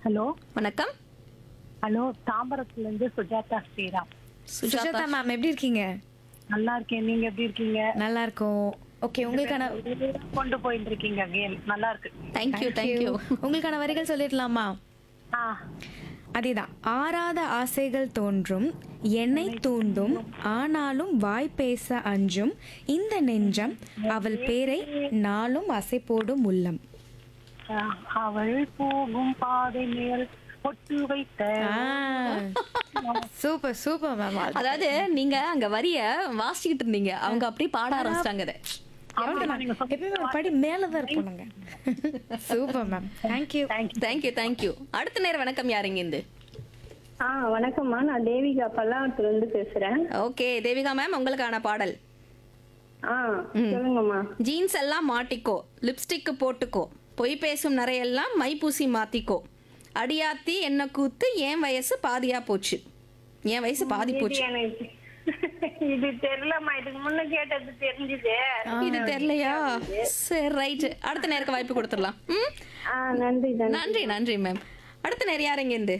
Hello வணக்கம் hello தாம்பரத்துல இருந்து Sujatha Sriram Sujatha ma'am எப்படி இருக்கீங்க நல்லா இருக்கேன் நீங்க எப்படி இருக்கீங்க நல்லா இருக்கோம் ஓகே உங்களுக்கான கொண்டு போயிட்டு இருக்கீங்க கேம் நல்லா இருக்கு தேங்க்யூ தேங்க்யூ உங்களுக்கான வரிகள் சொல்லிடலாமா ஆ அதேதான் ஆறாத ஆசைகள் தோன்றும் என்னை தூண்டும் ஆனாலும் வாய் பேச அஞ்சும் இந்த நெஞ்சம் அவள் பேரை நாளும் அசை போடும் உள்ளம் ஆ, அவள் போகும் பாதை மேல் பொட்டு வைத்த சூப்பர் சூப்பர் மேம் அதாவது நீங்க அங்க வரிய வாசிக்கிட்டு இருந்தீங்க அவங்க அப்படியே பாட ஆரம்பிச்சிட்டாங்க அதை எப்பயுமே படி மேலதான் இருப்போம் நாங்க super ma'am thank you thank you thank you அடுத்த நேரம் வணக்கம் யாருங்க இருந்து ஆ வணக்கம்மா நான் தேவிகா பல்லாவரத்துல இருந்து பேசுறேன் ஓகே தேவிகா மேம் உங்களுக்கான பாடல் ஆ சொல்லுங்கம்மா ஜீன்ஸ் எல்லாம் மாட்டிக்கோ லிப்ஸ்டிக் போட்டுக்கோ பொய் பேசும் நிறையெல்லாம் மைப்பூசி மாத்திக்கோ அடியாத்தி என்ன கூத்து என் வயசு பாதியா போச்சு என் வயசு பாதி இது போச்சு எனக்கு இது தெரியலம்மா இதுக்கு முன்ன கேட்டது தெரிஞ்சுது இது தெரியலையா சரி ரைட் அடுத்த நேருக்கு வாய்ப்பு கொடுத்துடலாம் ம் ஆ நன்றி நன்றி நன்றி நன்றி மேம் அடுத்த நேரம் யாருங்க இருந்து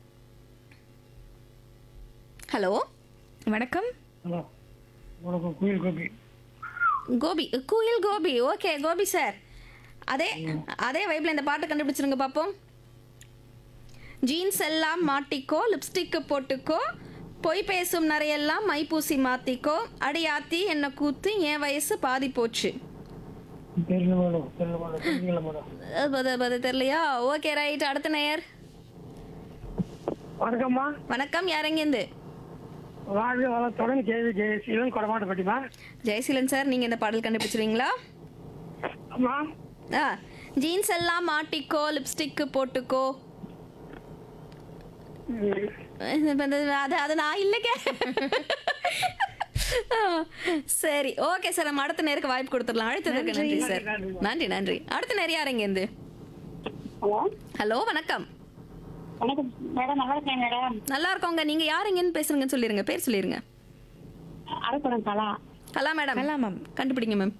ஹலோ வணக்கம் ஹலோ வணக்கம் குயில் கோபி கோபி குயில் கோபி ஓகே கோபி சார் அதே அதே வைப்ல இந்த பாட்டு கண்டுபிடிச்சிருங்க பாப்போம் ஜீன்ஸ் எல்லாம் மாட்டிக்கோ லிப்ஸ்டிக் போட்டுக்கோ பொய் பேசும் நிறையெல்லாம் மைப்பூசி மாத்திக்கோ அடியாத்தி என்ன கூத்து என் வயசு பாதி போச்சு தெரியல மேடம் தெரியல மேடம் தெரியல மேடம் அஹ் பத பத தெரியலையா ஓகே ரைட் அடுத்த நேயர் வணக்கம்மா வணக்கம் யாரெங்கேருந்து வாழ்க வளத்துடன் கேள்வி ஜெயசீலன் கொடமாட்டப்பட்டிமா ஜெயசீலன் சார் நீங்க இந்த பாடல் கண்டுபிடிச்சிருவீங்களா அம்மா ஆ ஜீன்ஸ் எல்லாம் மாட்டிக்கோ லிப்ஸ்டிக் போட்டுக்கோ இப்ப இந்த- அது அது நான் இல்லைங்க ஆ, சரி ஓகே சார் நம்ம அடுத்த நேருக்கு வாய்ப்பு கொடுத்துடலாம் அழைத்ததற்கு நன்றி சார் நன்றி நன்றி அடுத்த நேரம் யாருங்க இருந்து ஹலோ ஹலோ வணக்கம் வணக்கம் மேடம் நல்லா இருக்கேன் மேடம் நல்லா இருக்கோங்க நீங்க யாருங்கன்னு பேசுறீங்கன்னு சொல்லிருங்க பேர் சொல்லிருங்க அரக்குடம் கலா கலா மேடம் கலா மேம் கண்டுபிடிங்க மேம்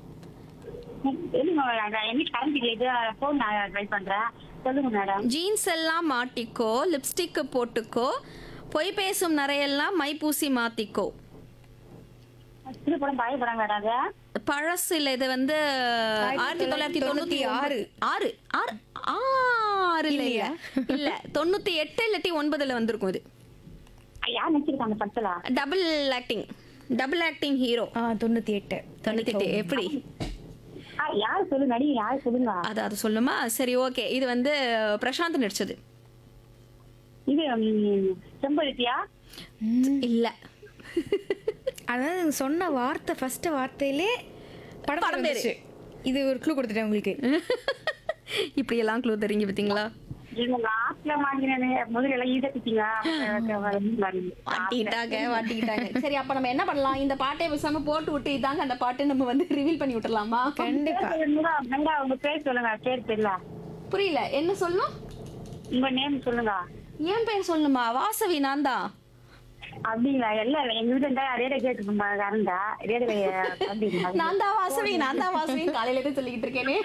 என்ன கரண்ட் இது ஃபோன் நான் ட்ரை பண்றேன் சொல்லுங்க மேடம் ஜீன்ஸ் எல்லாம் மாட்டிக்கோ லிப்ஸ்டிக் போட்டுக்கோ பொய் பேசும் நிறையெல்லாம் மைப்பூசி மாத்திக்கோ திருப்படம் பயப்படம் மேடம் அது பழசு இல்ல இது வந்து ஆயிரத்தி தொள்ளாயிரத்தி தொண்ணூத்தி ஆறு ஆறு ஆறு ஆறு இல்லையா இல்ல தொண்ணூத்தி எட்டு இல்லாட்டி ஒன்பதுல வந்திருக்கும் இது யார் நினைச்சிருக்காங்க அந்த படத்துல double acting double acting hero ஆ தொண்ணூத்தி எட்டு தொண்ணூத்தி எட்டு எப்படி ஆ, யார் சொல்லு நடி யார் சொல்லுங்க அது அது சொல்லுமா சரி ஓகே இது வந்து பிரசாந்த் நடிச்சது இது ம், செம்பருத்தியா இல்ல அதாவது நீங்க சொன்ன வார்த்தை ஃபர்ஸ்ட் வார்த்தையிலே படம் படம் பேரு. வந்துச்சு. இது ஒரு க்ளூ கொடுத்துட்டேன் உங்களுக்கு இப்படி எல்லாம் க்ளூ தெரிஞ்சு பாத்தீங்களா இவங்க லாஸ்ட்ல வாங்கினேன் முதல்ல எல்லாம் ஈத குத்திங்க மாட்டிக்கிட்டாங்க மாட்டிக்கிட்டாங்க சரி அப்ப நம்ம என்ன பண்ணலாம் இந்த பாட்டை பேசாம போட்டு விட்டு இதாங்க அந்த பாட்டை நம்ம வந்து ரிவீல் பண்ணி விட்டுறலாமா கண்டிப்பா வெங்கா உங்க பேர் சொல்லுங்க பேர் தெரியல புரியல என்ன சொல்லணும் உங்க நேம் சொல்லுங்க என் பேர் சொல்லணுமா வாசவி நான் தான் அப்படிங்களா இல்ல இல்ல எங்க வீட்டுல இருந்தா ரேடியோ கேட்டு கறந்தா ரேடியோ நான் தான் வாசவி நான் தான் வாசவி காலையில இருந்து சொல்லிக்கிட்டு இருக்கேனே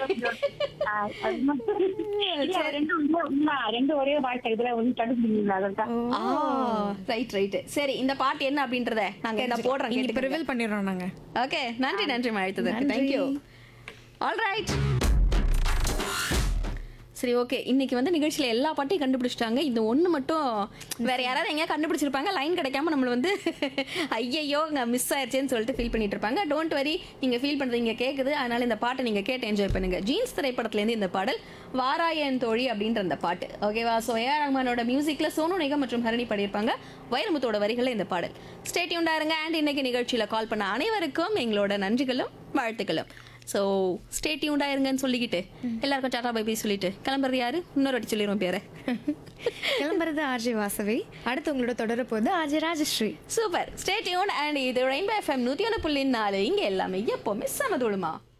ரெண்டு உண்மை ரெண்டு ஒரே வாழ்க்கை இதுல ஒண்ணு தடுப்புங்களா அதான் ரைட் ரைட் சரி இந்த பாட்டு என்ன அப்படின்றத நாங்க இந்த போடுறோம் இப்ப கேட்டுக்கோங்க. ரிவீல் பண்ணிடுறோம் நாங்க ஓகே நன்றி நன்றி அழைத்ததற்கு தேங்க்யூ ஆல் ரைட் சரி ஓகே இன்னைக்கு வந்து நிகழ்ச்சியில எல்லா பாட்டையும் கண்டுபிடிச்சிட்டாங்க இந்த ஒண்ணு மட்டும் வேற யாராவது எங்கேயா கண்டுபிடிச்சிருப்பாங்க லைன் கிடைக்காம நம்மள வந்து ஐயையோ இங்க மிஸ் ஆயிடுச்சேன்னு சொல்லிட்டு ஃபீல் பண்ணிட்டு இருப்பாங்க டோன்ட் வரி நீங்க ஃபீல் பண்றது இங்க கேக்குது அதனால இந்த பாட்டை நீங்க கேட்டு என்ஜாய் பண்ணுங்க ஜீன்ஸ் திரைப்படத்துல இருந்து இந்த பாடல் வாராயன் தோழி அப்படின்ற அந்த பாட்டு ஓகேவா ஸோ ஏ ஆர் ரஹ்மானோட மியூசிக்ல சோனு நிகம் மற்றும் ஹரணி பாடியிருப்பாங்க வைரமுத்தோட வரிகளில் இந்த பாடல் ஸ்டேட்யூண்டா இருங்க அண்ட் இன்னைக்கு நிகழ்ச்சியில கால் பண்ண அனைவருக்கும் எங்களோட நன்றிகளும் வாழ்த்துக்களும் ஸோ ஸ்டேட்யூண்டா இருங்கன்னு சொல்லிக்கிட்டு எல்லாருக்கும் டாடா பை பை சொல்லிட்டு கிளம்புறது யாரு இன்னொரு வாட்டி சொல்லிடுவோம் பேரை கிளம்புறது ஆர்ஜே வாசவி அடுத்து உங்களோட தொடர போகுது RJ Rajashree super stay tuned and இது ரெயின்போ எஃப்எம் நூற்றி ஒன்று புள்ளி நாலு இங்கே எல்லாமே எப்போவுமே சமதுடுமா